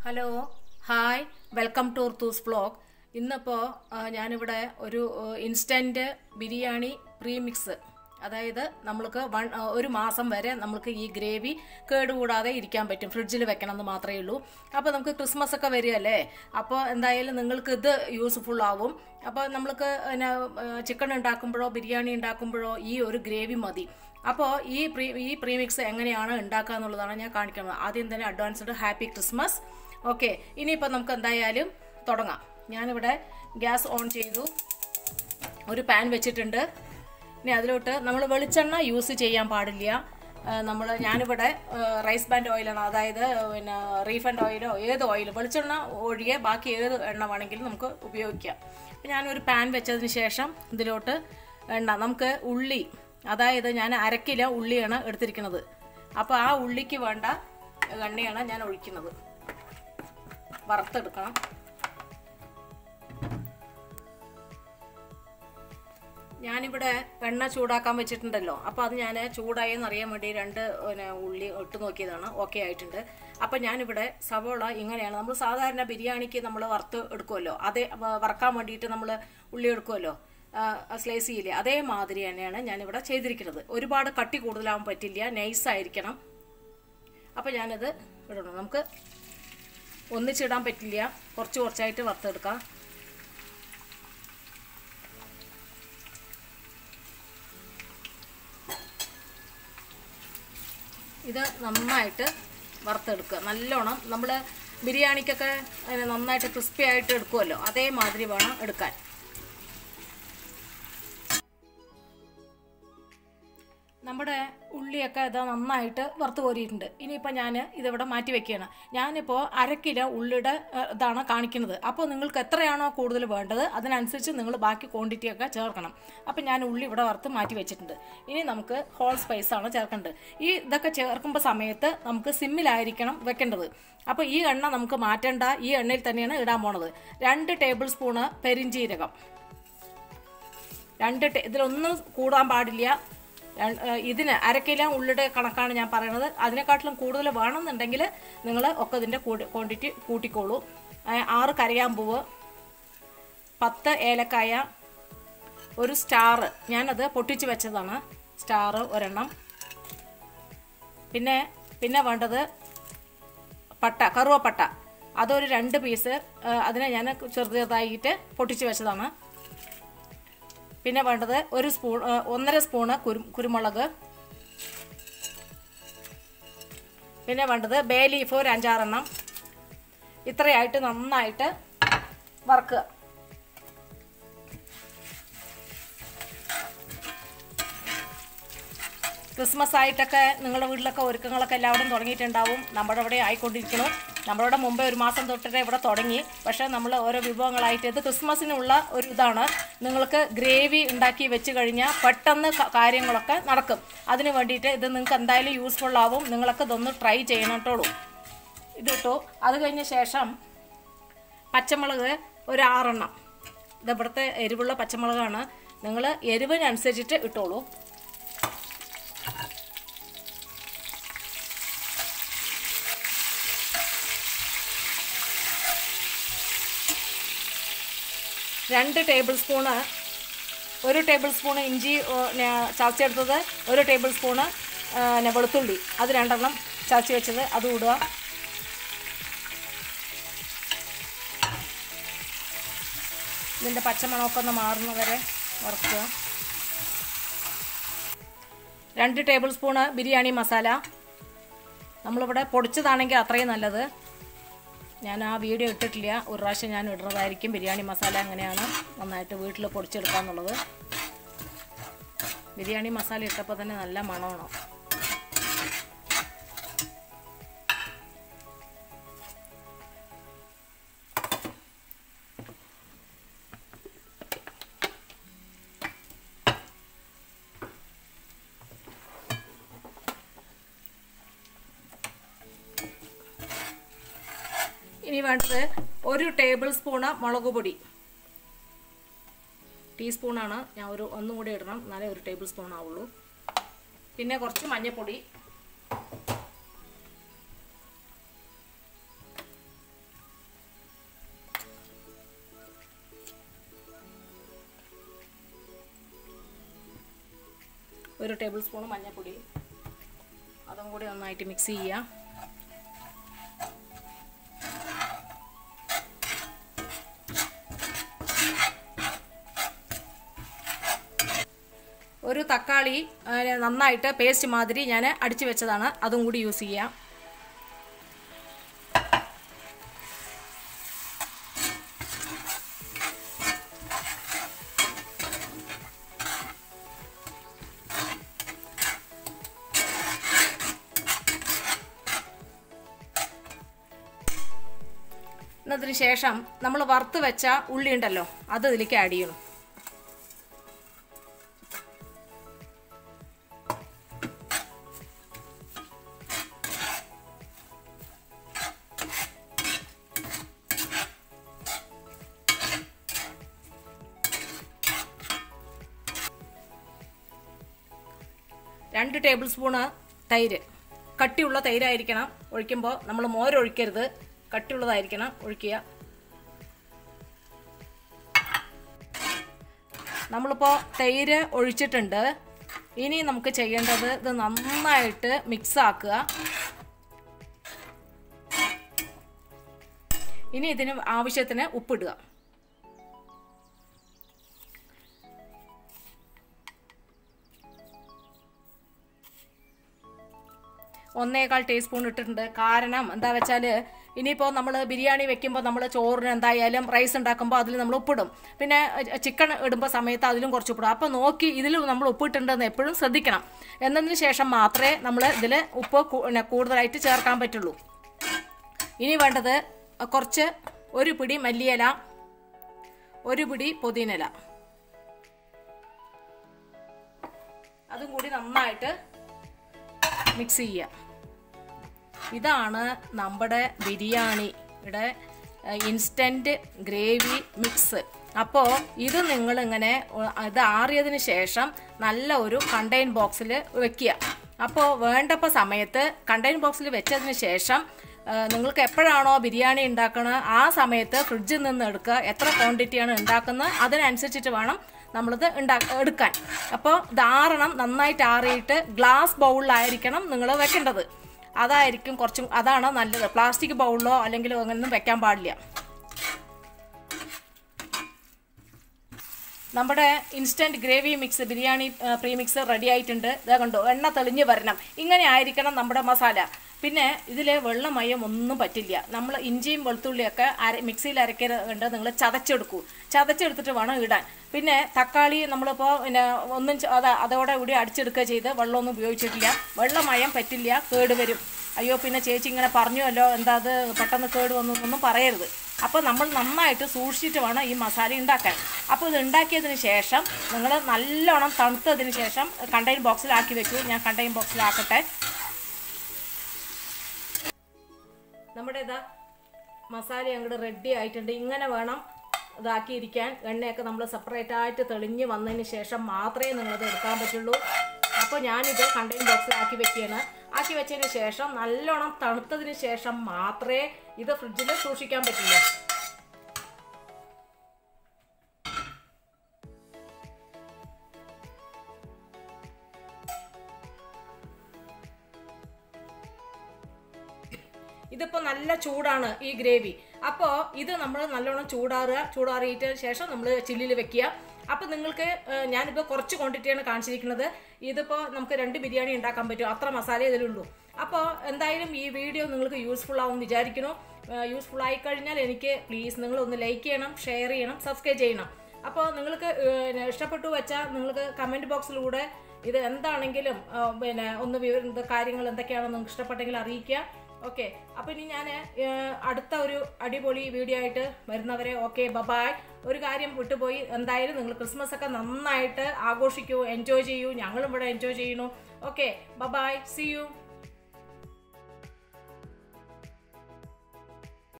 hello hi welcome to Rithu's vlog ഇന്നിപ്പോൾ ഞാനിവിടെ ഒരു ഇൻസ്റ്റൻറ്റ് ബിരിയാണി പ്രീമിക്സ് അതായത് നമ്മൾക്ക് വൺ ആ, ഒരു മാസം വരെ നമുക്ക് ഈ ഗ്രേവി കേടുകൂടാതെ ഇരിക്കാൻ പറ്റും ഫ്രിഡ്ജിൽ വെക്കണം എന്ന് മാത്രമേ ഉള്ളൂ അപ്പോൾ നമുക്ക് ക്രിസ്മസ് ഒക്കെ വരികയല്ലേ അപ്പോൾ എന്തായാലും നിങ്ങൾക്ക് ഇത് യൂസ്ഫുൾ ആവും അപ്പോൾ നമ്മൾക്ക് പിന്നെ ചിക്കൻ ഉണ്ടാക്കുമ്പോഴോ ബിരിയാണി ഉണ്ടാക്കുമ്പോഴോ ഈ ഒരു ഗ്രേവി മതി അപ്പോൾ ഈ പ്രീ ഈ പ്രീമിക്സ് എങ്ങനെയാണ് ഉണ്ടാക്കുക എന്നുള്ളതാണ് ഞാൻ കാണിക്കുന്നത് ആദ്യം തന്നെ അഡ്വാൻസ്ഡ് ഹാപ്പി ക്രിസ്മസ് ഓക്കെ ഇനിയിപ്പോൾ നമുക്ക് എന്തായാലും തുടങ്ങാം ഞാനിവിടെ ഗ്യാസ് ഓൺ ചെയ്തു ഒരു പാൻ വെച്ചിട്ടുണ്ട് ഇനി അതിലോട്ട് നമ്മൾ വെളിച്ചെണ്ണ യൂസ് ചെയ്യാൻ പാടില്ല നമ്മൾ ഞാനിവിടെ റൈസ് ബാൻഡ് ഓയിലാണ് അതായത് പിന്നെ റീഫണ്ട് ഓയിലോ ഏത് ഓയിൽ വെളിച്ചെണ്ണ ഒഴികെ ബാക്കി ഏത് എണ്ണ വേണമെങ്കിലും നമുക്ക് ഉപയോഗിക്കാം അപ്പം ഞാനൊരു പാൻ വെച്ചതിന് ശേഷം ഇതിലോട്ട് എണ്ണ നമുക്ക് ഉള്ളി അതായത് ഞാൻ അരക്കില ഉള്ളിയാണ് എടുത്തിരിക്കുന്നത് അപ്പോൾ ആ ഉള്ളിക്ക് വേണ്ട എണ്ണയാണ് ഞാൻ ഒഴിക്കുന്നത് വറുത്തെടുക്കണം ഞാനിവിടെ എണ്ണ ചൂടാക്കാൻ വെച്ചിട്ടുണ്ടല്ലോ അപ്പോൾ അത് ഞാൻ ചൂടായി എന്നറിയാൻ വേണ്ടി രണ്ട് പിന്നെ ഉള്ളി ഇട്ട് നോക്കിയതാണ് ഓക്കെ ആയിട്ടുണ്ട് അപ്പം ഞാനിവിടെ സവോള ഇങ്ങനെയാണ് നമ്മൾ സാധാരണ ബിരിയാണിക്ക് നമ്മൾ വറുത്ത് എടുക്കുമല്ലോ അതേ വ- വറക്കാൻ വേണ്ടിയിട്ട് നമ്മൾ ഉള്ളി എടുക്കുമല്ലോ സ്ലൈസ് ചെയ്യില്ലേ അതേമാതിരി തന്നെയാണ് ഞാനിവിടെ ചെയ്തിരിക്കുന്നത് ഒരുപാട് കട്ടി കൂടുതലാവാൻ പറ്റില്ല നൈസായിരിക്കണം അപ്പോൾ ഞാനത് ഇടണം നമുക്ക് ഒന്നിച്ചിടാൻ പറ്റില്ല കുറച്ച് കുറച്ചായിട്ട് വറുത്തെടുക്കാം ഇത് നന്നായിട്ട് വറുത്തെടുക്കുക നല്ലോണം നമ്മൾ ബിരിയാണിക്കൊക്കെ അതിനെ നന്നായിട്ട് ക്രിസ്പി ആയിട്ട് എടുക്കുമല്ലോ അതേമാതിരി വേണം എടുക്കാൻ നമ്മുടെ ഉള്ളിയൊക്കെ ഇതാ നന്നായിട്ട് വറുത്ത് കോരിയിട്ടുണ്ട് ഇനിയിപ്പോൾ ഞാൻ ഇതിവിടെ മാറ്റി വെക്കുകയാണ് ഞാനിപ്പോൾ അര കിലോ ഉള്ളിയുടെ ഏഹ്, ഇതാണ് കാണിക്കുന്നത് അപ്പോൾ നിങ്ങൾക്ക് എത്രയാണോ കൂടുതൽ വേണ്ടത് അതിനനുസരിച്ച് നിങ്ങൾ ബാക്കി ക്വാണ്ടിറ്റിയൊക്കെ ചേർക്കണം അപ്പോൾ ഞാൻ ഉള്ളി ഇവിടെ വറുത്ത് മാറ്റി വെച്ചിട്ടുണ്ട് ഇനി നമുക്ക് ഹോൾ സ്പൈസാണ് ചേർക്കേണ്ടത് ഈ ഇതൊക്കെ ചേർക്കുമ്പോൾ സമയത്ത് നമുക്ക് സിമ്മിലായിരിക്കണം വെക്കേണ്ടത് അപ്പോൾ ഈ എണ്ണ നമുക്ക് മാറ്റേണ്ട ഈ എണ്ണയിൽ തന്നെയാണ് ഇടാൻ പോണത് രണ്ട് ടേബിൾ സ്പൂണ് പെരിഞ്ചീരകം രണ്ട് ടേ- ഇതിലൊന്നും കൂടാൻ പാടില്ല ര- ഏഹ് ഇതിന് അരക്കിലോ ഉള്ളിയുടെ കണക്കാണ് ഞാൻ പറയുന്നത് അതിനെക്കാട്ടിലും കൂടുതൽ വേണമെന്നുണ്ടെങ്കിൽ നിങ്ങൾ ഒക്കെ ഇതിൻ്റെ ക്വാണ്ടിറ്റി കൂട്ടിക്കോളൂ ഏഹ് ആറ് കരയാമ്പൂവ് പത്ത് ഏലക്കായ ഒരു സ്റ്റാർ ഞാനത് പൊട്ടിച്ച് വെച്ചതാണ് സ്റ്റാർ ഒരെണ്ണം പിന്നെ പിന്നെ വേണ്ടത് പട്ട കറുവപ്പട്ട അതൊരു രണ്ട് പീസ് ഏഹ് അതിനെ ഞാൻ ചെറുതായിട്ട് പൊട്ടിച്ച് വെച്ചതാണ് പിന്നെ വേണ്ടത് ഒരു സ്പൂൺ ഏ, ഒന്നര സ്പൂണ് കുരു കുരുമുളക് പിന്നെ വേണ്ടത് ബേ ലീഫ് ഒരു അഞ്ചാറെണ്ണം ഇത്രയായിട്ട് നന്നായിട്ട് വറുക്കുക ക്രിസ്മസ് ആയിട്ടൊക്കെ നിങ്ങളുടെ വീട്ടിലൊക്കെ ഒരുക്കങ്ങളൊക്കെ എല്ലാവരും തുടങ്ങിയിട്ടുണ്ടാവും നമ്മുടെ ഇവിടെ ആയിക്കൊണ്ടിരിക്കണം നമ്മളിവിടെ മുമ്പേ ഒരു മാസം തൊട്ടിട്ട് ഇവിടെ തുടങ്ങി പക്ഷേ നമ്മൾ ഓരോ വിഭവങ്ങളായിട്ട് ഇത് ക്രിസ്മസിനുള്ള ഒരു ഇതാണ് നിങ്ങൾക്ക് ഗ്രേവി ഉണ്ടാക്കി വെച്ച് കഴിഞ്ഞാൽ പെട്ടെന്ന് ക- കാര്യങ്ങളൊക്കെ നടക്കും അതിന് വേണ്ടിയിട്ട് ഇത് നിങ്ങൾക്ക് എന്തായാലും യൂസ്ഫുൾ ആവും നിങ്ങളൊക്കെ ഇതൊന്ന് ട്രൈ ചെയ്യണം കേട്ടോളൂ ഇതിട്ടു അത് കഴിഞ്ഞ ശേഷം പച്ചമുളക് ഒരു ആറെണ്ണം ഇത് ഇവിടുത്തെ എരിവുള്ള പച്ചമുളകാണ് നിങ്ങൾ എരിവിനനുസരിച്ചിട്ട് ഇട്ടോളൂ രണ്ട് ടേബിൾ സ്പൂണ് ഒരു ടേബിൾ സ്പൂണ് ഇഞ്ചി ഓ, ന- ചതച്ചെടുത്തത് ഒരു ടേബിൾ സ്പൂണ് ആ, ന, വെളുത്തുള്ളി അത് രണ്ടെണ്ണം ചതച്ച് വെച്ചത് അത് ഇടുക ഇതിൻ്റെ പച്ചമണമൊക്കെ ഒന്ന് മാറുന്ന വരെ വറുക്കുക രണ്ട് ടേബിൾ സ്പൂണ് ബിരിയാണി മസാല നമ്മളിവിടെ പൊടിച്ചതാണെങ്കിൽ അത്രയും നല്ലത് ഞാൻ ആ വീഡിയോ ഇട്ടിട്ടില്ല ഒരു പ്രാവശ്യം ഞാൻ ഇടുന്നതായിരിക്കും ബിരിയാണി മസാല എങ്ങനെയാണ് നന്നായിട്ട് വീട്ടിൽ പൊടിച്ചെടുക്കുക എന്നുള്ളത് ബിരിയാണി മസാല ഇട്ടപ്പോൾ തന്നെ നല്ല മണമാണ് ഇനി വേണ്ടത് ഒരു ടേബിൾ സ്പൂണ് മുളക് പൊടി ടീസ്പൂണാണ് ഞാൻ ഒരു ഒന്നും കൂടി ഇടണം എന്നാലേ ഒരു ടേബിൾ സ്പൂൺ ആവുള്ളൂ പിന്നെ കുറച്ച് മഞ്ഞൾപ്പൊടി ഒരു ടേബിൾ സ്പൂൺ മഞ്ഞൾപ്പൊടി അതും കൂടി നന്നായിട്ട് മിക്സ് ചെയ്യാം ഒരു തക്കാളി ആ, നന്നായിട്ട് പേസ്റ്റ് മാതിരി ഞാൻ അടിച്ചു വെച്ചതാണ് അതും കൂടി യൂസ് ചെയ്യാം എന്നതിന് ശേഷം നമ്മൾ വറുത്ത് വെച്ച ഉള്ളി ഉണ്ടല്ലോ അത് ഇതിലേക്ക് ആഡ് ചെയ്യണം രണ്ട് ടേബിൾ സ്പൂണ് തൈര് കട്ടിയുള്ള തൈരായിരിക്കണം ഒഴിക്കുമ്പോൾ നമ്മൾ മോരൊഴിക്കരുത് കട്ടിയുള്ളതായിരിക്കണം ഒഴിക്കുക നമ്മളിപ്പോൾ തൈര് ഒഴിച്ചിട്ടുണ്ട് ഇനി നമുക്ക് ചെയ്യേണ്ടത് ഇത് നന്നായിട്ട് മിക്സ് ആക്കുക ഇനി ഇതിന് ആവശ്യത്തിന് ഉപ്പിടുക ഒന്നേകാൽ ടീസ്പൂൺ ഇട്ടിട്ടുണ്ട് കാരണം എന്താ വെച്ചാൽ ഇനിയിപ്പോൾ നമ്മൾ ബിരിയാണി വെക്കുമ്പോൾ നമ്മൾ ചോറിന് എന്തായാലും റൈസ് ഉണ്ടാക്കുമ്പോൾ അതിൽ നമ്മൾ ഉപ്പിടും പിന്നെ ചിക്കൻ ഇടുമ്പോൾ സമയത്ത് അതിലും കുറച്ച് ഉപ്പിടും അപ്പോൾ നോക്കി ഇതിൽ നമ്മൾ ഉപ്പിട്ടുണ്ടെന്ന് എപ്പോഴും ശ്രദ്ധിക്കണം എന്നതിന് ശേഷം മാത്രമേ നമ്മൾ ഇതിൽ ഉപ്പ് കൂ- പിന്നെ കൂടുതലായിട്ട് ചേർക്കാൻ പറ്റുള്ളൂ ഇനി വേണ്ടത് കുറച്ച് ഒരു പിടി മല്ലിയില ഒരു പിടി പുതിനയില അതും കൂടി നന്നായിട്ട് മിക്സ് ചെയ്യുക ഇതാണ് നമ്മുടെ ബിരിയാണിയുടെ ഇൻസ്റ്റൻറ്റ് ഗ്രേവി മിക്സ് അപ്പോൾ ഇത് നിങ്ങളിങ്ങനെ ഉ- ഇത് ആറിയതിന് ശേഷം നല്ല ഒരു കണ്ടെയ്ൻ ബോക്സിൽ വെക്കുക അപ്പോൾ വേണ്ടപ്പോൾ സമയത്ത് കണ്ടെയ്ൻ ബോക്സിൽ വെച്ചതിന് ശേഷം ആ, നിങ്ങൾക്ക് എപ്പോഴാണോ ബിരിയാണി ഉണ്ടാക്കുന്നത് ആ സമയത്ത് ഫ്രിഡ്ജിൽ നിന്ന് എടുക്കുക എത്ര ക്വാണ്ടിറ്റിയാണ് ഉണ്ടാക്കുന്നത് അതിനനുസരിച്ചിട്ട് വേണം നമ്മളിത് ഉണ്ടാ എടുക്കാൻ അപ്പോൾ ഇത് ആറണം നന്നായിട്ട് ആറിയിട്ട് ഗ്ലാസ് ബൗളിലായിരിക്കണം നിങ്ങൾ വെക്കേണ്ടത് അതായിരിക്കും കുറച്ചും അതാണ് നല്ലത് പ്ലാസ്റ്റിക് ബൗളിലോ അല്ലെങ്കിൽ അങ്ങനെയൊന്നും വെക്കാൻ പാടില്ല നമ്മുടെ instant gravy mix biryani premix ready ആയിട്ടുണ്ട് ഇതാ കണ്ടോ എണ്ണ തെളിഞ്ഞ് വരണം ഇങ്ങനെ ആയിരിക്കണം നമ്മുടെ മസാല പിന്നെ ഇതിൽ വെള്ളമയം ഒന്നും പറ്റില്ല നമ്മൾ ഇഞ്ചിയും വെളുത്തുള്ളിയൊക്കെ അര മിക്സിയിൽ അരക്കരുത് നിങ്ങൾ ചതച്ചെടുക്കൂ ചതച്ചെടുത്തിട്ട് വേണം ഇടാൻ പിന്നെ തക്കാളി നമ്മളിപ്പോൾ പിന്നെ ഒന്നും ച- അത് അതോടെ കൂടി അടിച്ചെടുക്കുക ചെയ്ത് വെള്ളമൊന്നും ഉപയോഗിച്ചിട്ടില്ല വെള്ളമയം പറ്റില്ല കേട് വരും അയ്യോ പിന്നെ ചേച്ചി ഇങ്ങനെ പറഞ്ഞുവല്ലോ എന്താ അത് പെട്ടെന്ന് കേട് വന്നു എന്നൊന്നും പറയരുത് അപ്പോൾ നമ്മൾ നന്നായിട്ട് സൂക്ഷിച്ചിട്ട് വേണം ഈ മസാല ഉണ്ടാക്കാൻ അപ്പോൾ ഇത് ഉണ്ടാക്കിയതിന് ശേഷം നിങ്ങൾ നല്ലോണം തണുത്തതിന് ശേഷം കണ്ടെയ്ൻ ബോക്സിലാക്കി വെക്കൂ ഞാൻ കണ്ടെയ്ൻ ബോക്സിലാക്കട്ടെ നമ്മുടെ ഇതാ മസാല അങ്ങോട്ട് റെഡി ആയിട്ടുണ്ട് ഇങ്ങനെ വേണം ഇതാക്കിയിരിക്കാൻ എണ്ണയൊക്കെ നമ്മൾ സെപ്പറേറ്റ് ആയിട്ട് തെളിഞ്ഞ് വന്നതിന് ശേഷം മാത്രമേ നിങ്ങളത് എടുക്കാൻ പറ്റുള്ളൂ അപ്പോൾ ഞാനിത് കണ്ടെയ്ൻ ബോക്സിൽ ആക്കി വെക്കുകയാണ് ആക്കി വെച്ചതിന് ശേഷം നല്ലോണം തണുത്തതിന് ശേഷം മാത്രമേ ഇത് ഫ്രിഡ്ജിൽ സൂക്ഷിക്കാൻ പറ്റുള്ളൂ ഇതിപ്പോൾ നല്ല ചൂടാണ് ഈ ഗ്രേവി അപ്പോൾ ഇത് നമ്മൾ നല്ലോണം ചൂടാറുക ചൂടാറിയിട്ട് ശേഷം നമ്മൾ ചില്ലിൽ വെക്കുക അപ്പോൾ നിങ്ങൾക്ക് ഏഹ്, ഞാനിപ്പോൾ കുറച്ച് ക്വാണ്ടിറ്റിയാണ് കാണിച്ചിരിക്കുന്നത് ഇതിപ്പോൾ നമുക്ക് രണ്ട് ബിരിയാണി ഉണ്ടാക്കാൻ പറ്റും അത്ര മസാല ഇതിലുള്ളൂ അപ്പോൾ എന്തായാലും ഈ വീഡിയോ നിങ്ങൾക്ക് യൂസ്ഫുൾ ആവും വിചാരിക്കുന്നു യൂസ്ഫുൾ ആയി കഴിഞ്ഞാൽ എനിക്ക് പ്ലീസ് നിങ്ങൾ ഒന്ന് ലൈക്ക് ചെയ്യണം ഷെയർ ചെയ്യണം സബ്സ്ക്രൈബ് ചെയ്യണം അപ്പോൾ നിങ്ങൾക്ക് ഏഹ്, ഇഷ്ടപ്പെട്ടു വെച്ചാൽ നിങ്ങൾക്ക് കമൻറ്റ് ബോക്സിലൂടെ ഇത് എന്താണെങ്കിലും ആ, പിന്നെ ഒന്ന് വിവര ഇത് കാര്യങ്ങൾ എന്തൊക്കെയാണെന്ന് നിങ്ങൾക്ക് ഇഷ്ടപ്പെട്ടെങ്കിൽ അറിയിക്കുക ഓക്കെ അപ്പോൾ ഇനി ഞാൻ അടുത്ത ഒരു അടിപൊളി വീഡിയോ ആയിട്ട് വരുന്നവരെ ഓക്കെ ബബായ് ഒരു കാര്യം വിട്ടുപോയി എന്തായാലും നിങ്ങൾ ക്രിസ്മസ് ഒക്കെ നന്നായിട്ട് ആഘോഷിക്കൂ എൻജോയ് ചെയ്യൂ ഞങ്ങളും ഇവിടെ എൻജോയ് ചെയ്യണു ഓക്കെ ബബായ് സി യു